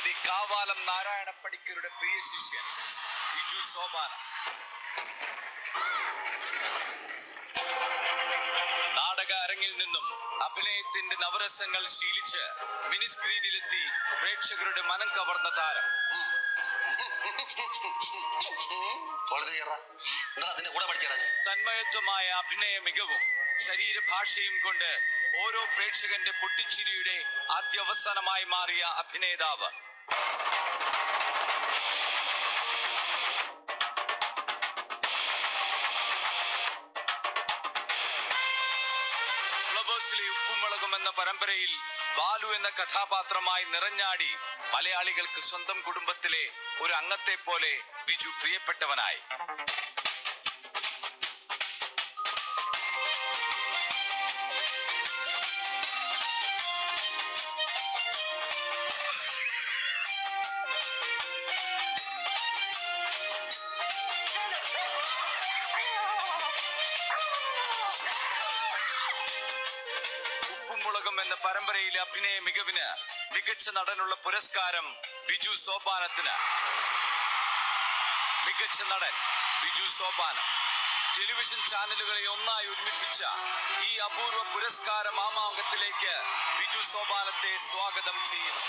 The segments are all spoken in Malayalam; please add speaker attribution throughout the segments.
Speaker 1: ശ്രീ കാവാലം നാരായണ പണിക്കരുടെ പ്രിയ ശിഷ്യൻ ബിജു സോപാന നാടക അരങ്ങിൽ നിന്നും അഭിനയത്തിന്റെ നവരസങ്ങൾ ശീലിച്ച് മിനി സ്ക്രീനിലെത്തി പ്രേക്ഷകരുടെ മനം കവർന്ന താരം
Speaker 2: കോളേജ് കയറാ എന്താ അതിന്റെ കൂടെ പഠിച്ചടാ നീ
Speaker 1: തന്മയത്വമായ അഭിനയ മികവും ശരീരഭാഷയും കൊണ്ട് ഓരോ പ്രേക്ഷകന്റെ പൊട്ടിച്ചിരിയുടെ ആദ്യവസാനമായി മാറിയ അഭിനേതാവ് ഫ്ലവേഴ്സിലെ ഉപ്പുമുളകും എന്ന പരമ്പരയിൽ ബാലു എന്ന കഥാപാത്രമായി നിറഞ്ഞാടി മലയാളികൾക്ക് സ്വന്തം കുടുംബത്തിലെ ഒരു അംഗത്തെ പോലെ ബിജു പ്രിയപ്പെട്ടവനായി ഉപ്പുമുളകം എന്ന പരമ്പരയിലെ അഭിനയ മികവിന് മികച്ച നടനുള്ള പുരസ്കാരം ബിജു സോപാനത്തിന് മികച്ച നടൻ ബിജു സോപാനം ടെലിവിഷൻ ചാനലുകളെ ഒന്നായി ഒരുമിപ്പിച്ച ഈ അപൂർവ പുരസ്കാര മാമാങ്കത്തിലേക്ക് ബിജു സോപാനത്തെ സ്വാഗതം ചെയ്യുന്നു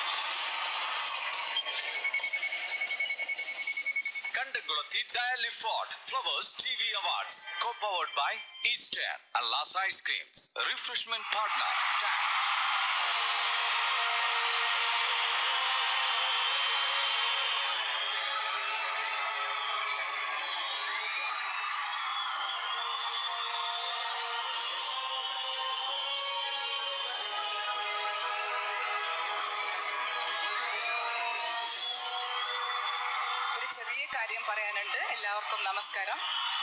Speaker 1: Kandamkulathy daily fort Flowers T V awards co powered by eastern അല്ലാസ് ഐസ്ക്രീംസ് റിഫ്രഷ്മെന്റ് പാർട്ട്ണർ ടാങ്ക്
Speaker 3: ഒരു ചെറിയ കാര്യം പറയാനുണ്ട് എല്ലാവർക്കും നമസ്കാരം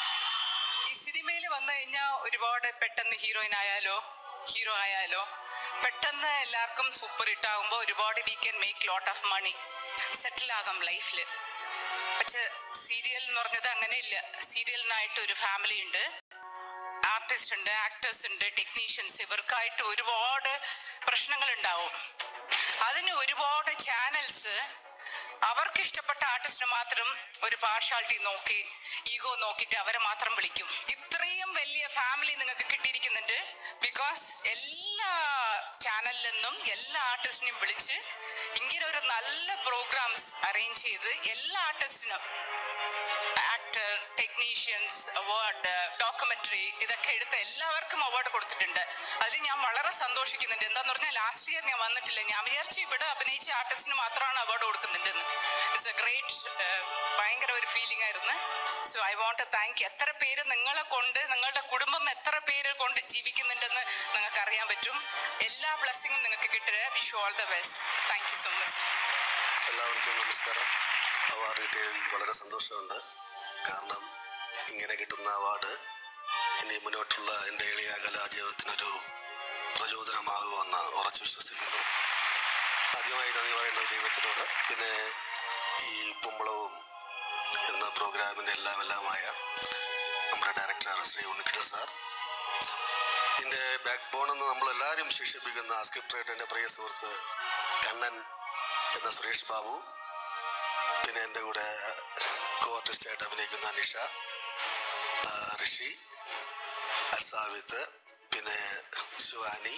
Speaker 3: ഈ സിനിമയിൽ വന്നു കഴിഞ്ഞാൽ ഒരുപാട് പെട്ടെന്ന് ഹീറോയിൻ ആയാലോ ഹീറോ ആയാലോ പെട്ടെന്ന് എല്ലാവർക്കും സൂപ്പർ ഹിറ്റ് ആകുമ്പോൾ ഒരുപാട് we can make lot of money settle ആകാം ലൈഫിൽ പക്ഷെ സീരിയൽ എന്ന് പറഞ്ഞത് അങ്ങനെയില്ല സീരിയലിനായിട്ട് ഒരു ഫാമിലി ഉണ്ട് ആർട്ടിസ്റ്റ് ഉണ്ട് ആക്ടേഴ്സ് ഉണ്ട് ടെക്നീഷ്യൻസ് ഇവർക്കായിട്ട് ഒരുപാട് പ്രശ്നങ്ങൾ ഉണ്ടാവും അതിന് ഒരുപാട് ചാനൽസ് അവർക്ക് ഇഷ്ടപ്പെട്ട ആർട്ടിസ്റ്റിന് മാത്രം ഒരു പാർഷ്യാലിറ്റി നോക്കി ഈഗോ നോക്കിയിട്ട് അവരെ മാത്രം വിളിക്കും ഇത്രയും വലിയ ഫാമിലി നിങ്ങൾക്ക് കിട്ടിയിരിക്കുന്നുണ്ട് ബിക്കോസ് എല്ലാ ചാനലിൽ നിന്നും എല്ലാ ആർട്ടിസ്റ്റിനെയും വിളിച്ച് ഇങ്ങനെ ഒരു നല്ല പ്രോഗ്രാംസ് അറേഞ്ച് ചെയ്ത് എല്ലാ ആർട്ടിസ്റ്റിനും ആക്ടർ ടെക്നീഷ്യൻസ് അവാർഡ് ഡോക്യുമെന്ററി ഇതൊക്കെ എടുത്ത് എല്ലാവർക്കും അവാർഡ് കൊടുത്തിട്ടുണ്ട് അതിൽ ഞാൻ വളരെ സന്തോഷിക്കുന്നുണ്ട് എന്താന്ന് പറഞ്ഞാൽ ലാസ്റ്റ് ഇയർ ഞാൻ വന്നിട്ടില്ല ഞാൻ വിചാരിച്ചു ഇവിടെ അഭിനയിച്ച ആർട്ടിസ്റ്റിന് മാത്രമാണ് അവാർഡ് കൊടുക്കുന്നുണ്ടെന്ന് ഇറ്റ്സ് എ ഗ്രേറ്റ് ഭയങ്കര ഒരു ഫീലിംഗ് ആയിരുന്നു so I want to thank എത്ര പേര് നിങ്ങളെ കൊണ്ട് നിങ്ങളുടെ കുടുംബം എത്ര പേര് കൊണ്ട് ജീവിക്കുന്നുണ്ടെന്ന് നിങ്ങൾക്ക് അറിയാൻ പറ്റും എല്ലാ ബ്ലെസ്സിങ്ങും നിങ്ങൾക്ക് കിട്ടുക Vishu all the best thank you so much
Speaker 2: എല്ലാവർക്കും നമസ്കാരം അവാർഡ് കിട്ടിയതിൽ വളരെ സന്തോഷമുണ്ട് കാരണം ഇങ്ങനെ കിട്ടുന്ന അവാർഡ് ഇനി മുന്നോട്ടുള്ള എൻ്റെ എളിയ കലാജീവിതത്തിനൊരു പ്രചോദനമാകുമെന്ന് ഉറച്ചു വിശ്വസിക്കുന്നു ആദ്യമായി നന്ദി പറയേണ്ടത് ദൈവത്തിനോട് പിന്നെ ഈ പുമ്പളവും എന്ന പ്രോഗ്രാമിൻ്റെ എല്ലാം എല്ലാമായ നമ്മുടെ ഡയറക്ടർ ശ്രീ ഉണ്ണികൃഷ്ണൻ സാർ ഇതിൻ്റെ ബാക്ക് ബോൺ എന്ന് നമ്മളെല്ലാവരും ശിക്ഷിപ്പിക്കുന്ന സ്ക്രിപ്റ്റ് റൈറ്ററിൻ്റെ പ്രിയ സുഹൃത്ത് കണ്ണൻ എന്ന സുരേഷ് ബാബു പിന്നെ എൻ്റെ കൂടെ കോ ആർട്ടിസ്റ്റായിട്ട് അഭിനയിക്കുന്ന നിഷ ആ, ഋഷി അസാവിത്ത് പിന്നെ ശിവാനി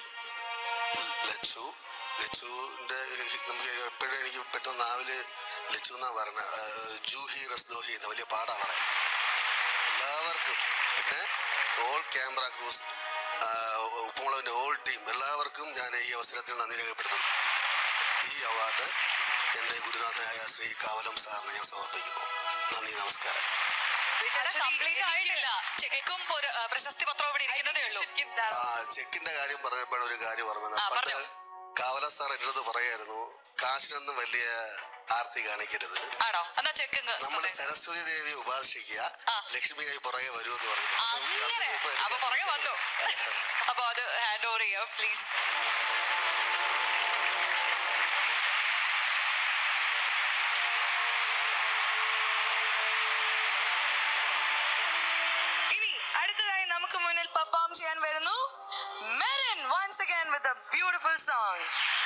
Speaker 2: ലച്ചു ലച്ചുവിൻ്റെ നമുക്ക് എപ്പോഴും എനിക്ക് പെട്ടെന്ന് നാവില് ലച്ചു എന്നാ പറയുന്നത് ആ, ജൂഹി റസ്ദോഹി എന്ന വലിയ പാടാ പറയാം എല്ലാവർക്കും പിന്നെ ഓൾ ക്യാമറ ക്രൂസ് ഉപ്പുമുളവിൻ്റെ ഓൾ ടീം എല്ലാവർക്കും ഞാൻ ഈ അവസരത്തിൽ നന്ദി രേഖപ്പെടുത്തുന്നു ഈ അവാർഡ് എൻ്റെ ഗുരുനാഥനായ ശ്രീ കാവലം സാറിന് ഞാൻ സമർപ്പിക്കുന്നു നന്ദി നമസ്കാരം
Speaker 4: കംപ്ലീറ്റ് ആയിട്ടില്ല ചെക്കും ഒരു ആ, പ്രശസ്തി പത്രം ഇവിടെ ഇരിക്കുന്നതേ ഉള്ളൂ
Speaker 2: ആ ചെക്കിന്റെ കാര്യം പറഞ്ഞപ്പോഴാണ് ഒരു കാര്യം ഓർമ്മ
Speaker 4: ആ,
Speaker 2: പണ്ട്
Speaker 4: പറഞ്ഞോ.
Speaker 2: കാവല സാർ എൻ്റെ അടുത്ത് പറയായിരുന്നു കാശിനൊന്നും വലിയ ആർത്തി കാണിക്കരുത്
Speaker 4: ആണോ എന്നാ ചെക്ക് ഇങ്ങ്
Speaker 2: നമ്മൾ
Speaker 4: തന്നെ.
Speaker 2: സരസ്വതി ദേവി ഉപാസിക്കുക
Speaker 4: ആ.
Speaker 2: ലക്ഷ്മിയായി പുറകെ വരുമെന്ന് പറഞ്ഞു
Speaker 4: അങ്ങനെ അപ്പൊ പുറകെ വന്നു അപ്പൊ അത് ഹാൻഡ് ഓവർ ചെയ്യാം പ്ലീസ്
Speaker 5: ഇനി അടുത്തതായി നമുക്ക് മുന്നിൽ പെർഫോം ചെയ്യാൻ വരുന്നു Merin once again with a beautiful song